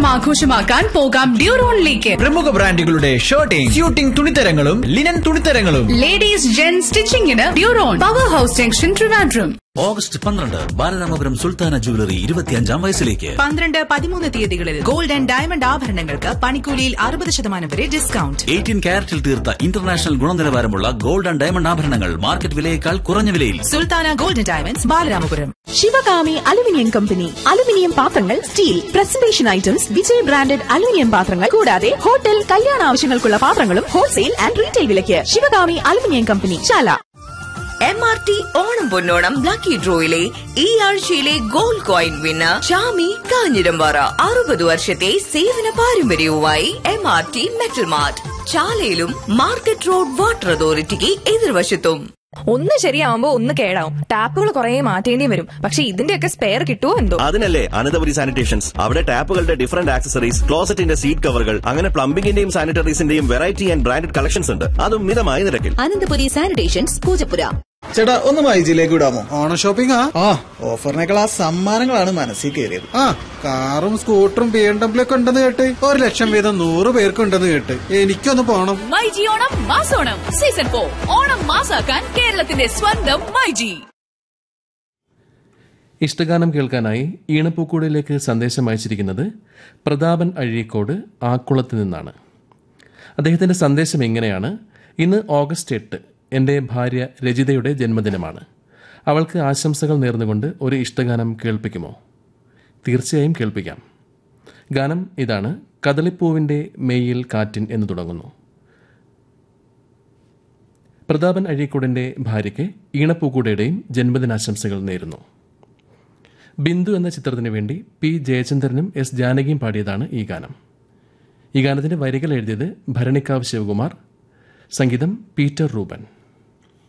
ഓണം ആഘോഷമാക്കാൻ പോകാം ഡ്യൂറോണിലേക്ക് പ്രമുഖ ബ്രാൻഡുകളുടെ ഷർട്ടിംഗ് സ്യൂട്ടിംഗ് തുണിത്തരങ്ങളും ലിനൻ തുണിത്തരങ്ങളും ലേഡീസ് ജെൻ സ്റ്റിച്ചിങ്ങിന് Duron power house junction Trivandrum August പന്ത്രണ്ട് ബാലരാമപുരം സുൽത്താന ജുവലറി ഇരുപത്തിയഞ്ചാം വയസ്സിലേക്ക് പന്ത്രണ്ട് പതിമൂന്ന് തീയതികളിൽ ഗോൾഡ് ആൻഡ് ഡയമണ്ട് ആഭരണങ്ങൾക്ക് പണിക്കൂലിയിൽ അറുപത് ശതമാനം വരെ ഡിസ്കൗണ്ട് എയ്റ്റീൻ ക്യാരറ്റിൽ തീർത്ത ഇന്റർനാഷണൽ ഗുണനിലവാരമുള്ള ഗോൾഡ് ആൻഡ് ഡയമണ്ട് ആഭരണങ്ങൾ മാർക്കറ്റ് വിലയേക്കാൾ കുറഞ്ഞ വിലയിൽ Sultana gold diamonds Balaramapuram Sivakami aluminium company aluminium പാത്രങ്ങൾ steel presentation items Vijay branded aluminium പാത്രങ്ങൾ കൂടാതെ ഹോട്ടൽ കല്യാണ ആവശ്യങ്ങൾക്കുള്ള പാത്രങ്ങളും ഹോൾസെയിൽ ആൻഡ് റീറ്റെയിൽ വിലയ്ക്ക് Sivakami aluminium company Chala M R T Onam Ponnonam lucky ഡ്രോയിലെ ഈ ആഴ്ചയിലെ gold coin winner Shami Kanjirampara അറുപത് വർഷത്തെ സേവന പാരമ്പര്യവുമായി M R T metal mart ചാലയിലും മാർക്കറ്റ് റോഡ് വാട്ടർ അതോറിറ്റിക്ക് എതിർവശത്തും ഒന്ന് ശരിയാവുമ്പോ ഒന്ന് കേടാവും ടാപ്പുകൾ കുറെ മാറ്റേണ്ടി വരും പക്ഷെ ഇതിന്റെയൊക്കെ സ്പെയർ കിട്ടുമോ എന്തോ അതിനല്ലേ അനന്തപുരി സാനിറ്റേഷൻസ് അവിടെ ടാപ്പുകളുടെ ഡിഫറന്റ് ആക്സസറീസ് ക്ലോസറ്റിന്റെ സീറ്റ് കവറുകൾ അങ്ങനെ പ്ലംബിംഗിന്റെയും സാനിറ്ററീസിന്റെയും വെറൈറ്റി ആൻഡ് ബ്രാൻഡഡ് കളക്ഷൻസ് ഉണ്ട് അതും മിതമായ നിരക്കിൽ അനന്തപുരി സാനിറ്റേഷൻസ് പൂജപ്പുര ചേട്ടാ ഒന്ന് മൈജിയിലേക്ക് വിടാമോ ഓണം ഷോപ്പിംഗ് ആ ഓഫറിനേക്കാൾ ആ സമ്മാനങ്ങളാണ് മനസ്സിൽ കയറിയത് ആ കാറും സ്കൂട്ടറും ബി എം ഡബ്ല്യു ഒക്കെ ഉണ്ടെന്ന് കേട്ട് ഒരു ലക്ഷം വീതം നൂറ് പേർക്ക് ഉണ്ടെന്ന് കേട്ട് എനിക്കൊന്ന് പോണം മൈജി ഓണം മാസോണം സീസൺ ഫോർ ഓണം മാസാക്കാൻ കേരളത്തിന്റെ സ്വന്തം മൈജി ഇഷ്ടഗാനം കേൾക്കാനായി ഈണപ്പൂക്കൂടിലേക്ക് സന്ദേശം അയച്ചിരിക്കുന്നത് പ്രതാപൻ അഴീക്കോട് ആക്കുളത്ത് നിന്നാണ് അദ്ദേഹത്തിൻ്റെ സന്ദേശം ഇങ്ങനെയാണ് ഇന്ന് ഓഗസ്റ്റ് എട്ട് എൻ്റെ ഭാര്യ രജിതയുടെ ജന്മദിനമാണ് അവൾക്ക് ആശംസകൾ നേർന്നുകൊണ്ട് ഒരു ഇഷ്ടഗാനം കേൾപ്പിക്കുമോ തീർച്ചയായും കേൾപ്പിക്കാം ഗാനം ഇതാണ് കദളിപ്പൂവിൻ്റെ മെയ്യിൽ കാറ്റിൻ എന്ന് തുടങ്ങുന്നു പ്രതാപൻ അഴീക്കോടിൻ്റെ ഭാര്യയ്ക്ക് ഈണപ്പൂക്കൂടയുടെയും ജന്മദിനാശംസകൾ നേരുന്നു ബിന്ദു എന്ന ചിത്രത്തിനു വേണ്ടി പി ജയചന്ദ്രനും എസ് ജാനകിയും പാടിയതാണ് ഈ ഗാനം ഈ ഗാനത്തിന്റെ വരികൾ എഴുതിയത് ഭരണിക്കാവ് ശിവകുമാർ സംഗീതം പീറ്റർ റൂബൻ